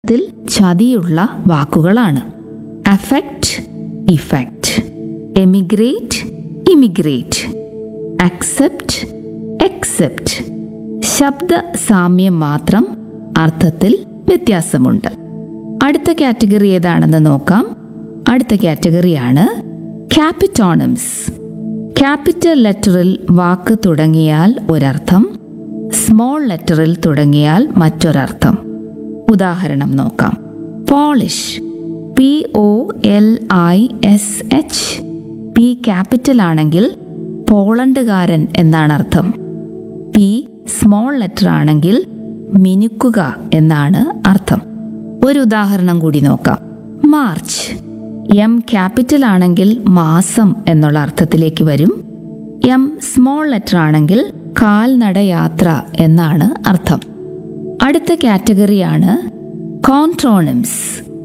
ത്തിൽ ചതിയുള്ള വാക്കുകളാണ് affect effect emigrate immigrate accept except ശബ്ദ സാമ്യം മാത്രം അർത്ഥത്തിൽ വ്യത്യാസമുണ്ട് അടുത്ത കാറ്റഗറി ഏതാണെന്ന് നോക്കാം അടുത്ത കാറ്റഗറിയാണ് ക്യാപിറ്റോണിംസ് ക്യാപിറ്റൽ ലെറ്ററിൽ വാക്ക് തുടങ്ങിയാൽ ഒരർത്ഥം സ്മോൾ ലെറ്ററിൽ തുടങ്ങിയാൽ മറ്റൊരർത്ഥം ഉദാഹരണം നോക്കാം Polish P O L I S H P capital ആണെങ്കിൽ പോളണ്ടുകാരൻ എന്നാണ് അർത്ഥം പി സ്മോൾ ലെറ്റർ ആണെങ്കിൽ മിനുക്കുക എന്നാണ് അർത്ഥം ഒരു ഉദാഹരണം കൂടി നോക്കാം മാർച്ച് എം ക്യാപിറ്റൽ ആണെങ്കിൽ മാസം എന്നുള്ള അർത്ഥത്തിലേക്ക് വരും എം സ്മോൾ ലെറ്റർ ആണെങ്കിൽ കാൽനട യാത്ര എന്നാണ് അർത്ഥം അടുത്ത കാറ്റഗറിയാണ് കോൺട്രോണിംസ്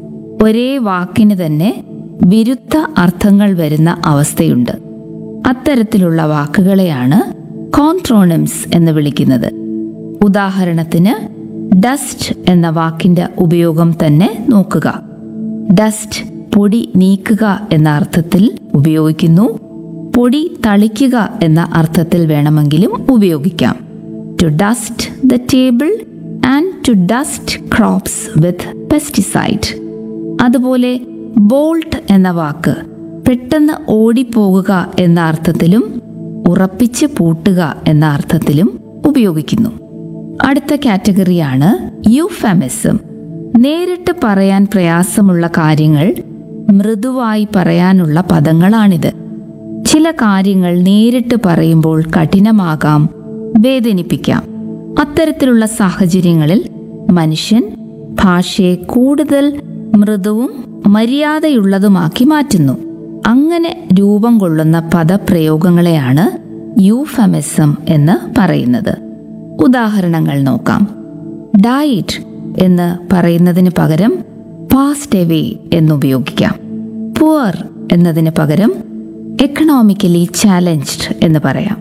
ഒരേ വാക്കിന് തന്നെ വിരുദ്ധ അർത്ഥങ്ങൾ വരുന്ന അവസ്ഥയുണ്ട് അത്തരത്തിലുള്ള വാക്കുകളെയാണ് കോൺട്രോണിംസ് എന്ന് വിളിക്കുന്നത് ഉദാഹരണത്തിന് ഡസ്റ്റ് എന്ന വാക്കിന്റെ ഉപയോഗം തന്നെ നോക്കുക ഡസ്റ്റ് പൊടി നീക്കുക എന്ന അർത്ഥത്തിൽ ഉപയോഗിക്കുന്നു പൊടി തളിക്കുക എന്ന അർത്ഥത്തിൽ വേണമെങ്കിലും ഉപയോഗിക്കാം to dust the table and to dust crops with pesticide അതുപോലെ ബോൾട്ട് എന്ന വാക്ക് പെട്ടെന്ന് ഓടിപ്പോകുക എന്ന അർത്ഥത്തിലും ഉറപ്പിച്ച് പൂട്ടുക എന്ന അർത്ഥത്തിലും ഉപയോഗിക്കുന്നു അടുത്ത കാറ്റഗറിയാണ് യുഫെമിസം നേരിട്ട് പറയാൻ പ്രയാസമുള്ള കാര്യങ്ങൾ മൃദുവായി പറയാനുള്ള പദങ്ങളാണിത് ചില കാര്യങ്ങൾ നേരിട്ട് പറയുമ്പോൾ കഠിനമാകാം വേദനിപ്പിക്കാം അത്തരത്തിലുള്ള സാഹചര്യങ്ങളിൽ മനുഷ്യൻ ഭാഷയെ കൂടുതൽ മൃദുവും മര്യാദയുള്ളതുമാക്കി മാറ്റുന്നു അങ്ങനെ രൂപം കൊള്ളുന്ന പദപ്രയോഗങ്ങളെയാണ് യൂഫമിസം എന്ന് പറയുന്നത് ഉദാഹരണങ്ങൾ നോക്കാം ഡയറ്റ് എന്ന് പറയുന്നതിന് പകരം പാസ്റ്റ് എവേ എന്നുപയോഗിക്കാം പുവർ എന്നതിന് പകരം എക്കണോമിക്കലി ചാലഞ്ച്ഡ് എന്ന് പറയാം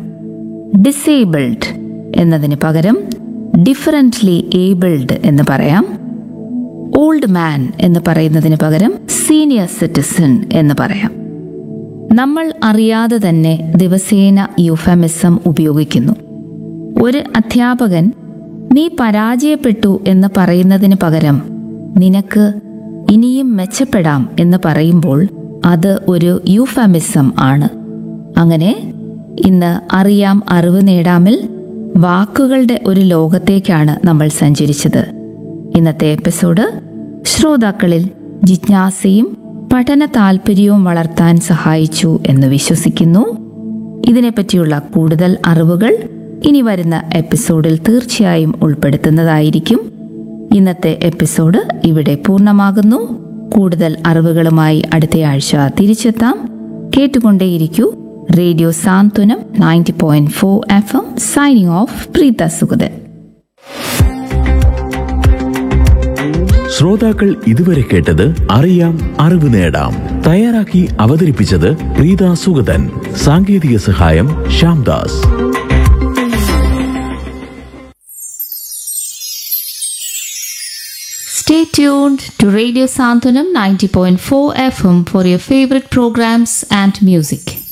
ഡിസേബിൾഡ് എന്നതിന് പകരം ഡിഫറൻ്റ്ലി ഏബിൾഡ് എന്ന് പറയാം ഓൾഡ് മാൻ എന്ന് പറയുന്നതിന് പകരം സീനിയർ സിറ്റിസൺ എന്ന് പറയാം നമ്മൾ അറിയാതെ തന്നെ ദിവസേന യൂഫമിസം ഉപയോഗിക്കുന്നു ഒരു അധ്യാപകൻ നീ പരാജയപ്പെട്ടു എന്ന് പറയുന്നതിന് പകരം നിനക്ക് ഇനിയും മെച്ചപ്പെടാം എന്ന് പറയുമ്പോൾ അത് ഒരു യൂഫമിസം ആണ് അങ്ങനെ ഇന്ന് അറിയാം അറിവ് നേടാമിൽ വാക്കുകളുടെ ഒരു ലോകത്തേക്കാണ് നമ്മൾ സഞ്ചരിച്ചത് ഇന്നത്തെ എപ്പിസോഡ് ശ്രോതാക്കളിൽ ജിജ്ഞാസയും പഠന താല്പര്യവും വളർത്താൻ സഹായിച്ചു എന്ന് വിശ്വസിക്കുന്നു ഇതിനെപ്പറ്റിയുള്ള കൂടുതൽ അറിവുകൾ ഇനി വരുന്ന എപ്പിസോഡിൽ തീർച്ചയായും ഉൾപ്പെടുത്തുന്നതായിരിക്കും ഇന്നത്തെ എപ്പിസോഡ് ഇവിടെ പൂർണ്ണമാകുന്നു കൂടുതൽ അറിവുകളുമായി അടുത്തയാഴ്ച തിരിച്ചെത്താം കേട്ടുകൊണ്ടേയിരിക്കൂ radio Santhwanam ninety point four F M signing off Preetha Sugathan ശ്രോതാക്കൾ ഇതുവരെ കേട്ടത് അറിയാം അറിവ് നേടാം തയ്യാറാക്കി അവതരിപ്പിച്ചത് പ്രീത സുഗതൻ സാങ്കേതിക സഹായം Shyamdas Stay tuned to Radio Santanam 90.4 FM for your favorite programs and music.